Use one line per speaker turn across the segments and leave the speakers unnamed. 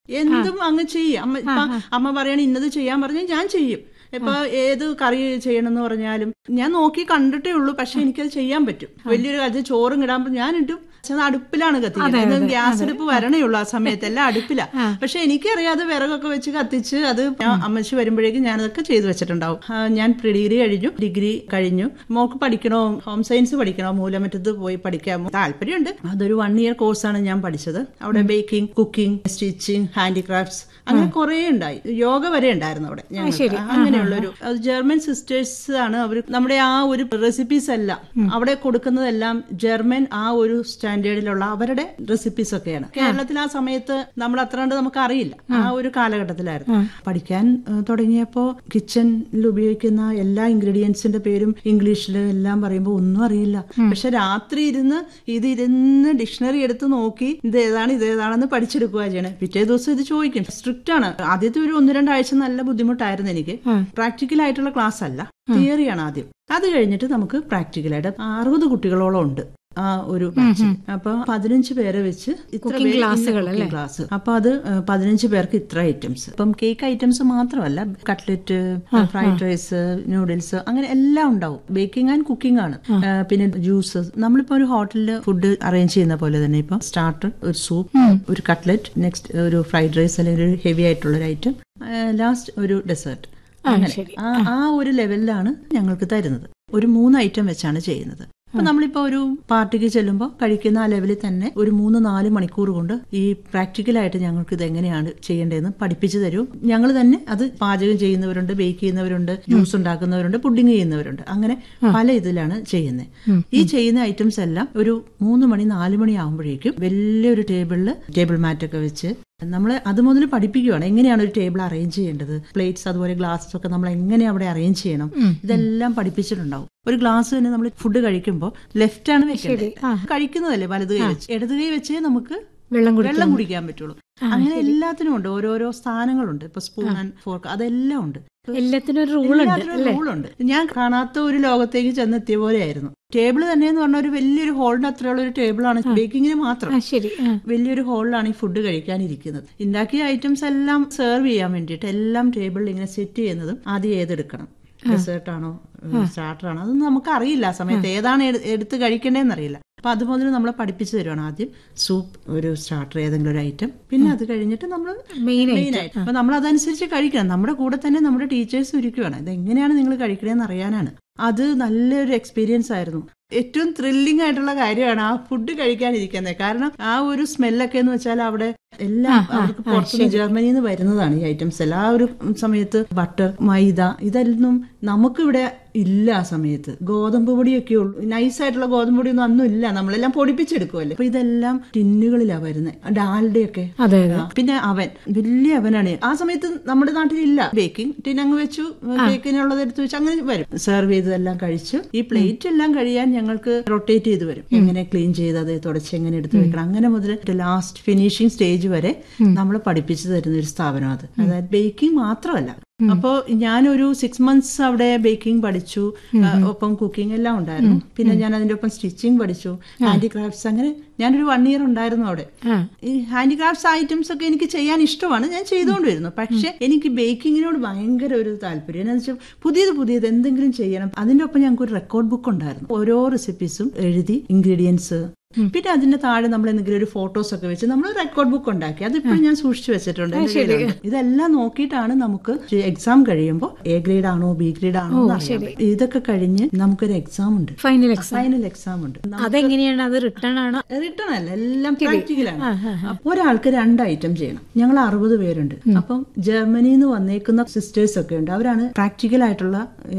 എന്തും അങ്ങ് ചെയ്യും അമ്മ ഇപ്പൊ അമ്മ പറയണ ഇന്നത് ചെയ്യാൻ പറഞ്ഞാൽ ഞാൻ ചെയ്യും ഇപ്പൊ ഏത് കറി ചെയ്യണമെന്ന് പറഞ്ഞാലും ഞാൻ നോക്കി കണ്ടിട്ടേ ഉള്ളൂ പക്ഷെ എനിക്കത് ചെയ്യാൻ പറ്റും വലിയൊരു കാലത്ത് ചോറും ഇടാൻ ഞാൻ ഇട്ടും പക്ഷെ അത് അടുപ്പിലാണ് കത്തിക്കുന്നത് ഗ്യാസ് അടുപ്പ് വരണേ ഉള്ളൂ ആ സമയത്ത് എല്ലാം അടുപ്പില പക്ഷെ എനിക്കറിയാതെ വിറകൊക്കെ വെച്ച് കത്തിച്ച് അത് ഞാൻ അമ്മച്ചി വരുമ്പോഴേക്കും ഞാനതൊക്കെ ചെയ്തു വെച്ചിട്ടുണ്ടാവും ആ, ഞാൻ പ്രീ ഡിഗ്രി കഴിഞ്ഞു ഡിഗ്രി കഴിഞ്ഞു മോൾക്ക് പഠിക്കണോ ഹോം സയൻസ് പഠിക്കണോ മൂലമറ്റത്ത് പോയി പഠിക്കാമോ താല്പര്യമുണ്ട് അതൊരു വൺ ഇയർ കോഴ്സാണ് ഞാൻ പഠിച്ചത് അവിടെ ബേക്കിംഗ് കുക്കിംഗ് സ്റ്റിച്ചിങ് ഹാൻഡിക്രാഫ്റ്റ്സ് അങ്ങനെ കുറെ ഉണ്ടായി യോഗ വരെ ഉണ്ടായിരുന്നു അവിടെ ഞങ്ങൾക്ക്. അങ്ങനെയുള്ളൊരു അത് ജർമ്മൻ സിസ്റ്റേഴ്സ് ആണ് അവർ നമ്മുടെ ആ ഒരു റെസിപ്പീസ് എല്ലാം അവിടെ കൊടുക്കുന്നതെല്ലാം ജർമ്മൻ ആ ഒരു സ്റ്റാൻഡേർഡിലുള്ള അവരുടെ റെസിപ്പീസ് ഒക്കെയാണ് കേരളത്തിൽ ആ സമയത്ത് നമ്മൾ അത്ര കണ്ട് നമുക്ക് അറിയില്ല ആ ഒരു കാലഘട്ടത്തിലായിരുന്നു പഠിക്കാൻ ഏഹ്, തുടങ്ങിയപ്പോ കിച്ചണിൽ ഉപയോഗിക്കുന്ന എല്ലാ ഇൻഗ്രീഡിയൻസിന്റെ പേരും ഇംഗ്ലീഷിൽ എല്ലാം പറയുമ്പോൾ ഒന്നും അറിയില്ല പക്ഷെ രാത്രി ഇരുന്ന് ഇത് ഇരുന്ന് ഡിക്ഷണറി എടുത്ത് നോക്കി ഇത് ഏതാണ് ഇത് ഏതാണെന്ന് പഠിച്ചെടുക്കുക ചെയ്യണേ പിറ്റേ ദിവസം ഇത് ചോദിക്കും സ്ട്രിക്റ്റ് ആണ് ആദ്യത്തെ ഒരു ഒന്ന് രണ്ടാഴ്ച നല്ല ബുദ്ധിമുട്ടായിരുന്നു എനിക്ക് പ്രാക്ടിക്കൽ ആയിട്ടുള്ള ക്ലാസ് അല്ല തിയറിയാണ് ആദ്യം അത് കഴിഞ്ഞിട്ട് നമുക്ക് പ്രാക്ടിക്കലായിട്ട് അറുപത് കുട്ടികളോളം ഉണ്ട് ആ ഒരു ബാച്ചിൽ അപ്പൊ പതിനഞ്ച് പേരെ വെച്ച് ഇത്ര പേര് ഇന്ന cooking ക്ലാസ് അപ്പൊ അത് ഏഹ്, പതിനഞ്ച് പേർക്ക് ഇത്ര ഐറ്റംസ് ഇപ്പം കേക്ക് ഐറ്റംസ് മാത്രമല്ല കട്ട്ലറ്റ് ഫ്രൈഡ് റൈസ് നൂഡിൽസ് അങ്ങനെ എല്ലാം ഉണ്ടാവും ബേക്കിംഗ് ആൻഡ് കുക്കിംഗ് ആണ് ഏഹ്, പിന്നെ ജ്യൂസ് നമ്മളിപ്പോ ഒരു ഹോട്ടലിൽ ഫുഡ് അറേഞ്ച് ചെയ്യുന്ന പോലെ തന്നെ ഇപ്പൊ സ്റ്റാർട്ടർ ഒരു സൂപ്പ് ഒരു കട്ട്ലറ്റ് നെക്സ്റ്റ് ഒരു ഫ്രൈഡ് റൈസ് അല്ലെങ്കിൽ ഒരു ഹെവി ആയിട്ടുള്ള ഒരു ഐറ്റം ലാസ്റ്റ് ഒരു ഡെസേർട്ട് അങ്ങനെ ആ ആ ഒരു ലെവലിലാണ് ഞങ്ങൾക്ക് തരുന്നത് ഒരു മൂന്ന് ഐറ്റം വെച്ചാണ് ചെയ്യുന്നത് അപ്പൊ നമ്മളിപ്പോ ഒരു പാർട്ടിക്ക് ചെല്ലുമ്പോൾ കഴിക്കുന്ന ആ ലെവലിൽ തന്നെ ഒരു മൂന്ന് നാല് മണിക്കൂർ കൊണ്ട് ഈ പ്രാക്ടിക്കലായിട്ട് ഞങ്ങൾക്ക് ഇത് എങ്ങനെയാണ് ചെയ്യേണ്ടതെന്ന് പഠിപ്പിച്ചു തരും ഞങ്ങൾ തന്നെ അത് പാചകം ചെയ്യുന്നവരുണ്ട് ബേക്ക് ചെയ്യുന്നവരുണ്ട് ജ്യൂസ് ഉണ്ടാക്കുന്നവരുണ്ട് പുഡിങ് ചെയ്യുന്നവരുണ്ട് അങ്ങനെ പല ഇതിലാണ് ചെയ്യുന്നത് ഈ ചെയ്യുന്ന ഐറ്റംസ് എല്ലാം ഒരു മൂന്ന് മണി നാല് മണി ആകുമ്പോഴേക്കും വലിയൊരു ടേബിളിൽ ടേബിൾ മാറ്റൊക്കെ വെച്ച് നമ്മൾ അത് മുതൽ പഠിപ്പിക്കുകയാണ് എങ്ങനെയാണ് ഒരു ടേബിൾ അറേഞ്ച് ചെയ്യേണ്ടത് പ്ലേറ്റ്സ് അതുപോലെ ഗ്ലാസ്സസ് ഒക്കെ നമ്മൾ എങ്ങനെ അവിടെ അറേഞ്ച് ചെയ്യണം ഇതെല്ലാം പഠിപ്പിച്ചിട്ടുണ്ടാവും ഒരു ഗ്ലാസ് തന്നെ നമ്മൾ ഫുഡ് കഴിക്കുമ്പോൾ ലെഫ്റ്റ് ആണ് വെക്കേണ്ടത് കഴിക്കുന്നതല്ലേ വലത് കൈ വെച്ച് ഇടത് കൈ വെച്ചേ നമുക്ക്
വെള്ളം
വെള്ളം കുടിക്കാൻ പറ്റുള്ളൂ അങ്ങനെ എല്ലാത്തിനും ഉണ്ട് ഓരോരോ സ്ഥാനങ്ങളുണ്ട് ഇപ്പൊ സ്പൂൺ ആൻഡ് ഫോർക്ക് അതെല്ലാം ഉണ്ട്
എല്ലാത്തിനും ഒരു റൂൾ ഉണ്ട്
എല്ലാത്തിനും റൂളുണ്ട് ഞാൻ കാണാത്ത ഒരു ലോകത്തേക്ക് ചെന്നെത്തിയ പോലെയായിരുന്നു ടേബിൾ തന്നെ എന്ന് പറഞ്ഞ ഒരു വലിയൊരു ഹോളിന്റെ അത്രയുള്ള ഒരു ടേബിളാണ് ബേക്കിങ്ങിന് മാത്രം
ആ ശരി ആ.
വലിയൊരു ഹോളിലാണ് ഈ ഫുഡ് കഴിക്കാനിരിക്കുന്നത് ഉണ്ടാക്കിയ ഐറ്റംസ് എല്ലാം സെർവ് ചെയ്യാൻ വേണ്ടിയിട്ട് എല്ലാം ടേബിളിൽ ഇങ്ങനെ സെറ്റ് ചെയ്യുന്നതും ആദ്യം ഏതെടുക്കണം ഡെസേർട്ട് ആണോ സ്റ്റാർട്ടർ ആണോ അതൊന്നും നമുക്ക് അറിയില്ല ആ സമയത്ത് ഏതാണ് എടു- എടുത്ത് കഴിക്കേണ്ടതെന്ന് അറിയില്ല അപ്പൊ അതുമുതൽ നമ്മളെ പഠിപ്പിച്ചു തരുവാണ് ആദ്യം സൂപ്പ് ഒരു സ്റ്റാർട്ടർ ഏതെങ്കിലും ഒരു ഐറ്റം പിന്നെ അത് കഴിഞ്ഞിട്ട് നമ്മൾ
മെയിൻ
മെയിൻ ആയിട്ട് അപ്പൊ നമ്മൾ അതനുസരിച്ച് കഴിക്കണം നമ്മുടെ കൂടെ തന്നെ നമ്മുടെ ടീച്ചേഴ്സ് ഒരുക്കുകയാണ് ഇത് എങ്ങനെയാണ് നിങ്ങൾ കഴിക്കണേന്ന് അറിയാനാണ് അത് നല്ലൊരു എക്സ്പീരിയൻസ് ആയിരുന്നു ഏറ്റവും ത്രില്ലിംഗ് ആയിട്ടുള്ള കാര്യമാണ് ആ ഫുഡ് കഴിക്കാനിരിക്കുന്നത് കാരണം ആ ഒരു സ്മെല്ലൊക്കെ എന്ന് വെച്ചാൽ അവിടെ എല്ലാം അവർക്ക് പുറത്തുനിന്ന് ജർമ്മനിയിൽ നിന്ന് വരുന്നതാണ് ഈ ഐറ്റംസ് എല്ലാം ആ ഒരു സമയത്ത് ബട്ടർ മൈദ ഇതൊന്നും നമുക്കിവിടെ ഇല്ല ആ സമയത്ത് ഗോതമ്പ് പൊടിയൊക്കെ ഉള്ളൂ നൈസായിട്ടുള്ള ഗോതമ്പ് പൊടിയൊന്നും അന്നും ഇല്ല നമ്മളെല്ലാം പൊടിപ്പിച്ചെടുക്കുമല്ലേ അപ്പൊ ഇതെല്ലാം ടിന്നുകളിലാണ് വരുന്നത് ഡാൽഡയൊക്കെ
അതെ
ആ, പിന്നെ അവൻ വലിയ അവനാണ് ആ സമയത്ത് നമ്മുടെ നാട്ടിലില്ല ബേക്കിംഗ് ടിനങ്ങ് വെച്ചു ബേക്കിനുള്ളത് എടുത്ത് വെച്ച് അങ്ങനെ വരും സെർവ് ചെയ്തതെല്ലാം കഴിച്ചു ഈ പ്ലേറ്റ് എല്ലാം കഴിയാൻ ഞങ്ങൾക്ക് റൊട്ടേറ്റ് ചെയ്ത് വരും എങ്ങനെ ക്ലീൻ ചെയ്ത് അത് തുടച്ച് എങ്ങനെ എടുത്ത് വെക്കണം അങ്ങനെ മുതൽ ലാസ്റ്റ് ഫിനിഷിംഗ് സ്റ്റേജ് വരെ നമ്മൾ പഠിപ്പിച്ചു തരുന്ന ഒരു സ്ഥാപനം അത് അതായത് ബേക്കിംഗ് മാത്രമല്ല അപ്പോ ഞാനൊരു സിക്സ് മന്ത്സ് അവിടെ ബേക്കിംഗ് പഠിച്ചു ആ, ഒപ്പം കുക്കിംഗ് എല്ലാം ഉണ്ടായിരുന്നു പിന്നെ ഞാൻ അതിന്റെ ഒപ്പം സ്റ്റിച്ചിങ് പഠിച്ചു ഹാൻഡിക്രാഫ്റ്റ്സ് അങ്ങനെ ഞാനൊരു വൺ ഇയർ ഉണ്ടായിരുന്നു അവിടെ
ആ.
ഈ ഹാൻഡിക്രാഫ്റ്റ്സ് ഐറ്റംസ് ഒക്കെ എനിക്ക് ചെയ്യാൻ ഇഷ്ടമാണ് ഞാൻ ചെയ്തുകൊണ്ടിരുന്നു പക്ഷെ എനിക്ക് ബേക്കിങ്ങിനോട് ഭയങ്കര ഒരു താല്പര്യം എന്ന് വെച്ചാൽ പുതിയത് പുതിയത് എന്തെങ്കിലും ചെയ്യണം അതിന്റെ ഒപ്പം ഞങ്ങൾക്ക് ഒരു റെക്കോർഡ് ബുക്ക് ഉണ്ടായിരുന്നു ഓരോ റെസിപ്പീസും എഴുതി ഇൻഗ്രീഡിയൻസ് പിന്നെ അതിന്റെ താഴെ നമ്മൾ എന്തെങ്കിലും ഒരു ഫോട്ടോസ് ഒക്കെ വെച്ച് നമ്മൾ റെക്കോർഡ് ബുക്ക് ഉണ്ടാക്കി അതിപ്പോഴും ഞാൻ സൂക്ഷിച്ചു വെച്ചിട്ടുണ്ട് എന്റെ കയ്യിലുണ്ട്. ഇതെല്ലാം നോക്കിയിട്ടാണ് നമുക്ക് എക്സാം കഴിയുമ്പോൾ എ ഗ്രേഡ് ആണോ ബി ഗ്രേഡ് ആണോ എന്ന് അറിയാൻ പറ്റും. ഇതൊക്കെ കഴിഞ്ഞ് നമുക്കൊരു എക്സാം ഉണ്ട്
ഫൈനൽ എക്സാം
ഫൈനൽ എക്സാം ഉണ്ട്
അതെങ്ങനെയാണ് അത് റിട്ടേൺ ആണോ
റിട്ടേൺ അല്ല എല്ലാം പ്രാക്ടിക്കലാണ് അപ്പൊ ഒരാൾക്ക് രണ്ട് ഐറ്റം ചെയ്യണം ഞങ്ങൾ അറുപത് പേരുണ്ട് അപ്പം ജർമ്മനിയിൽ നിന്ന് വന്നേക്കുന്ന സിസ്റ്റേഴ്സ് ഒക്കെ ഉണ്ട് അവരാണ് പ്രാക്ടിക്കൽ ആയിട്ടുള്ള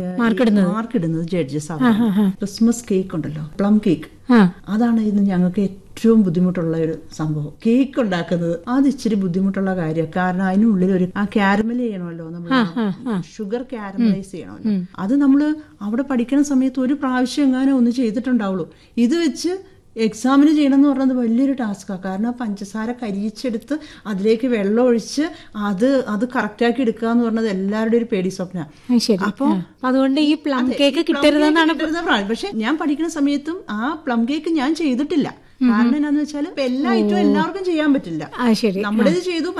മാർക്ക് ഇടുന്നത് ജഡ്ജസ് ക്രിസ്മസ് കേക്ക് ഉണ്ടല്ലോ പ്ലം കേക്ക്
ആ
അതാണ് ഇന്ന് ഞങ്ങൾക്ക് ഏറ്റവും ബുദ്ധിമുട്ടുള്ള ഒരു സംഭവം കേക്ക് ഉണ്ടാക്കുന്നത് അത് ഇച്ചിരി ബുദ്ധിമുട്ടുള്ള കാര്യം കാരണം അതിനുള്ളിൽ ഒരു ആ കാരമൽ ചെയ്യണമല്ലോ നമ്മൾ ഷുഗർ കാരമലൈസ് ചെയ്യണമല്ലോ അത് നമ്മൾ അവിടെ പഠിക്കുന്ന സമയത്ത് ഒരു പ്രാവശ്യം എങ്ങാനും ഒന്ന് ചെയ്തിട്ടുണ്ടാവുള്ളൂ ഇത് വെച്ച് എക്സാമിന് ചെയ്യണമെന്ന് പറഞ്ഞത് വലിയൊരു ടാസ്ക്കാണ് കാരണം ആ പഞ്ചസാര കരിയിച്ചെടുത്ത് അതിലേക്ക് വെള്ളം ഒഴിച്ച് അത് അത് കറക്റ്റാക്കി എടുക്കുക എന്ന് പറഞ്ഞത് എല്ലാവരുടെയും ഒരു പേടി സ്വപ്ന
ആ, ശരി
അപ്പൊ
ആ. അതുകൊണ്ട് ഈ പ്ലം കേക്ക് കിട്ടരുതെന്നാണ്
പക്ഷെ ഞാൻ പഠിക്കുന്ന സമയത്തും ആ പ്ലം കേക്ക് ഞാൻ ചെയ്തിട്ടില്ല കാരണം എന്നാന്ന് വെച്ചാൽ എല്ലാ ഐറ്റവും എല്ലാവർക്കും ചെയ്യാൻ പറ്റില്ല
ആ ശരി
നമ്മുടേത് ചെയ്തു